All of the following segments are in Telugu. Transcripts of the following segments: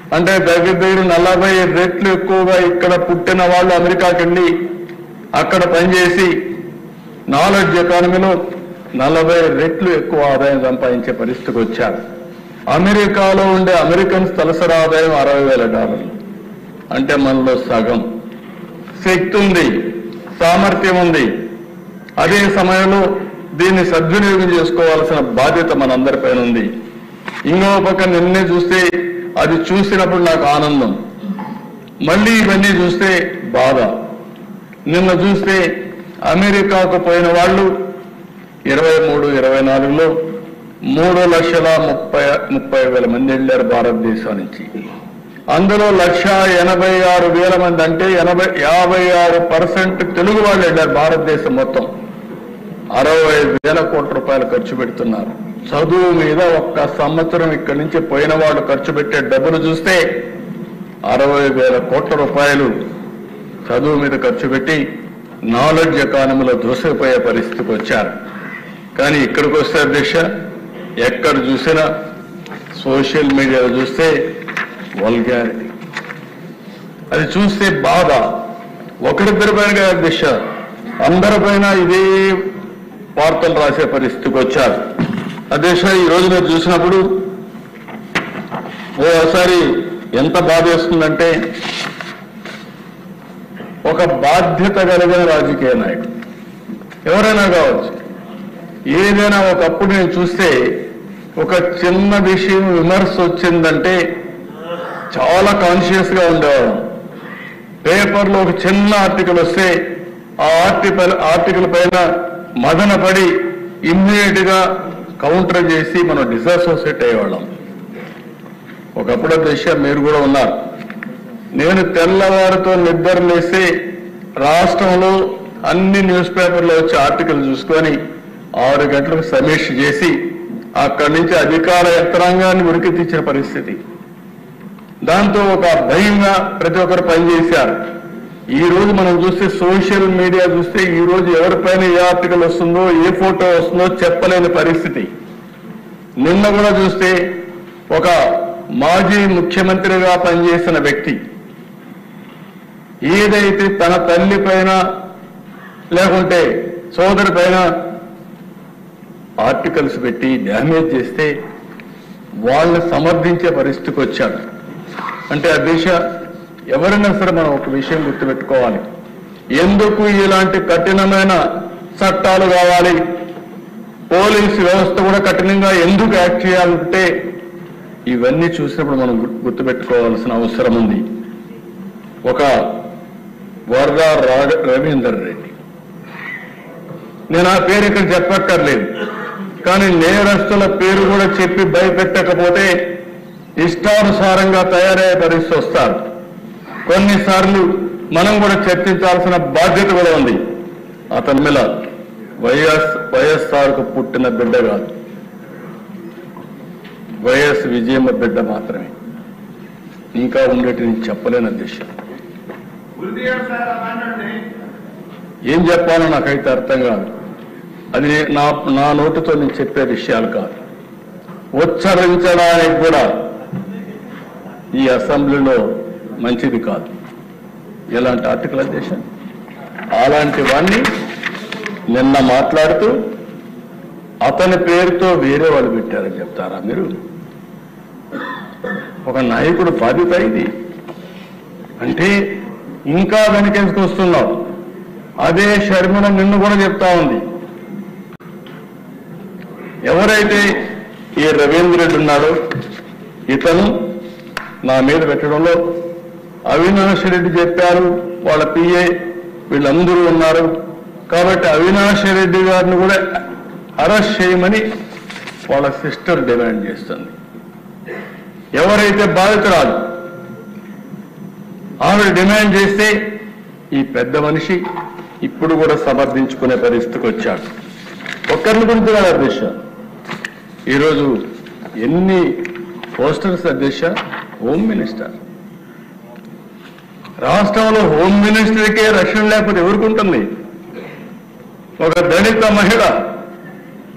అంటే దగ్గర దగ్గర నలభై రెట్లు ఎక్కువగా ఇక్కడ పుట్టిన వాళ్ళు అమెరికాకి వెళ్ళి అక్కడ పనిచేసి నాలెడ్జ్ ఎకానమీలో నలభై రెట్లు ఎక్కువ ఆదాయం సంపాదించే పరిస్థితికి వచ్చారు అమెరికాలో ఉండే అమెరికన్స్ తలసరి ఆదాయం అరవై వేల డాలర్లు అంటే మనలో సగం శక్తి ఉంది సామర్థ్యం ఉంది అదే సమయంలో దీన్ని సద్వినియోగం చేసుకోవాల్సిన బాధ్యత మనందరిపైన ఉంది ఇంకో పక్క నిన్నే చూస్తే అది చూసినప్పుడు నాకు ఆనందం మళ్ళీ ఇవన్నీ చూస్తే బాధ నిన్న చూస్తే అమెరికాకు పోయిన వాళ్ళు ఇరవై మూడు ఇరవై నాలుగులో మూడు లక్షల ముప్పై ముప్పై వేల మంది వెళ్ళారు భారతదేశం నుంచి అందులో లక్ష ఎనభై ఆరు వేల మంది అంటే ఎనభై యాభై ఆరు పర్సెంట్ తెలుగు వాళ్ళు వెళ్ళారు భారతదేశం మొత్తం అరవై ఐదు వేల కోట్ల రూపాయలు ఖర్చు పెడుతున్నారు చదువు మీద ఒక్క సంవత్సరం ఇక్కడి నుంచి పోయిన వాళ్ళు ఖర్చు పెట్టే డబ్బులు చూస్తే అరవై వేల కోట్ల రూపాయలు చదువు మీద ఖర్చు పెట్టి నాలెడ్జ్ ఎకానమీలో దూసైపోయే పరిస్థితికి వచ్చారు కానీ ఇక్కడికి వస్తే అధ్యక్ష ఎక్కడ చూసినా సోషల్ మీడియాలో చూస్తే వల్గారిటీ అది చూస్తే బాధ ఒకరిద్దరి పైన కాదు అధ్యక్ష అందరిపైన ఇదే వార్తలు రాసే పరిస్థితికి వచ్చారు అధ్యక్ష ఈ రోజు మీరు చూసినప్పుడు ఓసారి ఎంత బాధ వేస్తుందంటే ఒక బాధ్యత కలిగిన రాజకీయ నాయకుడు ఎవరైనా కావచ్చు ఏదైనా ఒకప్పుడు నేను చూస్తే ఒక చిన్న విషయం విమర్శ వచ్చిందంటే చాలా కాన్షియస్ గా ఉండేవాడు పేపర్లో ఒక చిన్న ఆర్టికల్ వస్తే ఆ ఆర్టికల్ ఆర్టికల్ పైన మదన పడి ఇమ్మీడియట్ గా కౌంటర్ చేసి మనం డిసోసియేట్ అయ్యేవాళ్ళం ఒకప్పుడు దిశ మీరు కూడా ఉన్నారు నేను తెల్లవారితో నిద్ర లేసి రాష్ట్రంలో అన్ని న్యూస్ పేపర్లో వచ్చే ఆర్టికల్ చూసుకొని ఆరు గంటలకు సమీక్ష చేసి అక్కడి నుంచి అధికార యంత్రాంగాన్ని ఉరికి తీసిన పరిస్థితి దాంతో ఒక భయంగా ప్రతి ఒక్కరు పనిచేశారు ఈ రోజు మనం చూస్తే సోషల్ మీడియా చూస్తే ఈ రోజు ఎవరిపైన ఏ ఆర్టికల్ వస్తుందో ఏ ఫోటో వస్తుందో చెప్పలేని పరిస్థితి నిన్న కూడా చూస్తే ఒక మాజీ ముఖ్యమంత్రిగా పనిచేసిన వ్యక్తి ఏదైతే తన తల్లి పైన లేకుంటే సోదరి పైన ఆర్టికల్స్ పెట్టి డ్యామేజ్ చేస్తే వాళ్ళని సమర్థించే పరిస్థితికి వచ్చాడు అంటే ఆ దిశ ఎవరైనా సరే మనం ఒక విషయం గుర్తుపెట్టుకోవాలి ఎందుకు ఇలాంటి కఠినమైన చట్టాలు కావాలి పోలీసు వ్యవస్థ కూడా కఠినంగా ఎందుకు యాక్ట్ చేయాలంటే ఇవన్నీ చూసినప్పుడు మనం గుర్తు- గుర్తుపెట్టుకోవాల్సిన అవసరం ఉంది ఒక వరద రా- రవీందర్ రెడ్డి నేను ఆ పేరు ఇక్కడ చెప్పక్కర్లేదు కానీ నేరస్తుల పేరు కూడా చెప్పి భయపెట్టకపోతే ఇష్టానుసారంగా తయారయ్యే పరిస్థితి వస్తారు కొన్నిసార్లు మనం కూడా చర్చించాల్సిన బాధ్యత కూడా ఉంది అతని మీద వైఎస్ వైఎస్ఆర్కు పుట్టిన బిడ్డ కాదు వైఎస్ విజయమ్మ బిడ్డ మాత్రమే ఇంకా ఉండేటి నేను చెప్పలేని అధ్యక్ష ఏం చెప్పాలో నాకైతే అర్థం కాదు అది నా నా నోటితో నేను చెప్పే విషయాలు కాదు ఉచ్చరించడానికి కూడా ఈ అసెంబ్లీలో మంచిది కాదు ఎలాంటి ఆర్టికల్ అధ్యక్ష అలాంటి వాణ్ణి నిన్న మాట్లాడుతూ అతని పేరుతో వేరే వాళ్ళు పెట్టారని చెప్తారా మీరు ఒక నాయకుడు బాధ్యత ఇది అంటే ఇంకా వెనకేసుకొస్తున్నావు అదే షర్మిల నిన్ను కూడా చెప్తా ఉంది ఎవరైతే ఈ రవీంద్ర రెడ్డి ఉన్నాడో ఇతను నా మీద పెట్టడంలో అవినాష్ రెడ్డి చెప్పారు వాళ్ళ పిఏ వీళ్ళందరూ ఉన్నారు కాబట్టి అవినాష్ రెడ్డి గారిని కూడా అరెస్ట్ చేయమని వాళ్ళ సిస్టర్ డిమాండ్ చేస్తుంది ఎవరైతే బాధితురాలు ఆవిడ డిమాండ్ చేస్తే ఈ పెద్ద మనిషి ఇప్పుడు కూడా సమర్థించుకునే పరిస్థితికి వచ్చాడు ఒక్కరిని గురించి కాదు అధ్యక్ష ఈరోజు ఎన్ని పోస్టర్స్ అధ్యక్ష హోమ్ మినిస్టర్ రాష్ట్రంలో హోమ్ మినిస్టర్కే రక్షణ లేకపోతే ఎవరికి ఉంటుంది ఒక దళిత మహిళ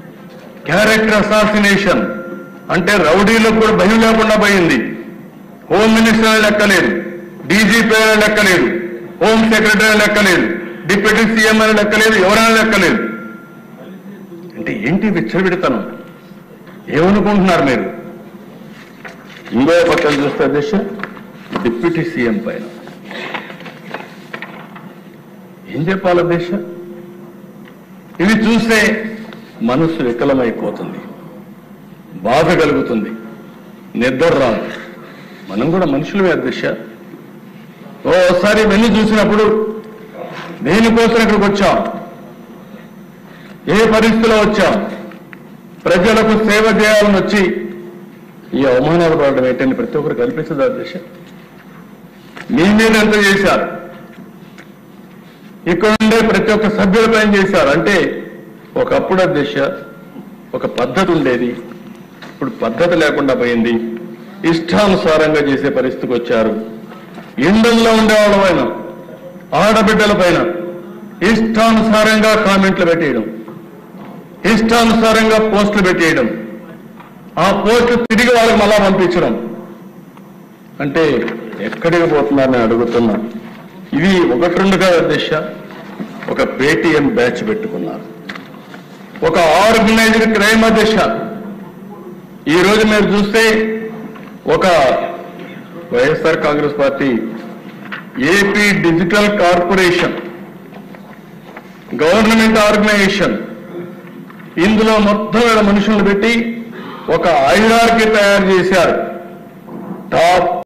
క్యారెక్టర్ అసాసినేషన్ అంటే రౌడీలకు కూడా భయం లేకుండా పోయింది హోమ్ మినిస్టర్ అని లెక్కలేదు డీజీపీ అని లెక్కలేదు హోమ్ సెక్రటరీ అని లెక్కలేదు డిప్యూటీ సీఎం అని లెక్కలేదు ఎవరైనా లెక్కలేదు అంటే ఏంటి విచ్చలవిడతనం ఏమనుకుంటున్నారు మీరు ఇంకో పక్కన చూస్తే అధ్యక్ష డిప్యూటీ సీఎం పైన ఏం చెప్పాలి అధ్యక్ష ఇవి చూస్తే మనసు వికలమైపోతుంది బాధ కలుగుతుంది నిద్ర రాదు మనం కూడా మనుషులమే అధ్యక్ష ఓసారి ఇవన్నీ చూసినప్పుడు దేనికోసం ఇక్కడికి వచ్చాం ఏ పరిస్థితిలో వచ్చాం ప్రజలకు సేవ చేయాలని వచ్చి ఈ అవమానాలు పడడం ఏంటని ప్రతి ఒక్కరు కల్పించదు అధ్యక్ష మీ మీద ఎంత చేశారు ఇక్కడ ఉండే ప్రతి ఒక్క సభ్యులపై చేశారు అంటే ఒకప్పుడు అధ్యక్ష ఒక పద్ధతి ఉండేది ఇప్పుడు పద్ధతి లేకుండా పోయింది ఇష్టానుసారంగా చేసే పరిస్థితికి వచ్చారు ఇండల్లో ఉండేవాళ్ళ పైన ఆడబిడ్డల పైన ఇష్టానుసారంగా కామెంట్లు పెట్టేయడం ఇష్టానుసారంగా పోస్టులు పెట్టేయడం ఆ పోస్టు తిరిగి వాళ్ళకి మళ్ళా పంపించడం అంటే ఎక్కడికి పోతున్నారని అడుగుతున్నా ఇది ఒకటి రెండు కాదు అధ్యక్ష ఒక పేటిఎం బ్యాచ్ పెట్టుకున్నారు ఒక ఆర్గనైజ్డ్ క్రైమ్ అధ్యక్ష ఈ రోజు మీరు చూస్తే ఒక YSR Congress party AP digital corporation government organization ఇందులో మొత్తం ఈడ మనుషులను పెట్టి ఒక ఐదార్కి తయారు చేశారు టాప్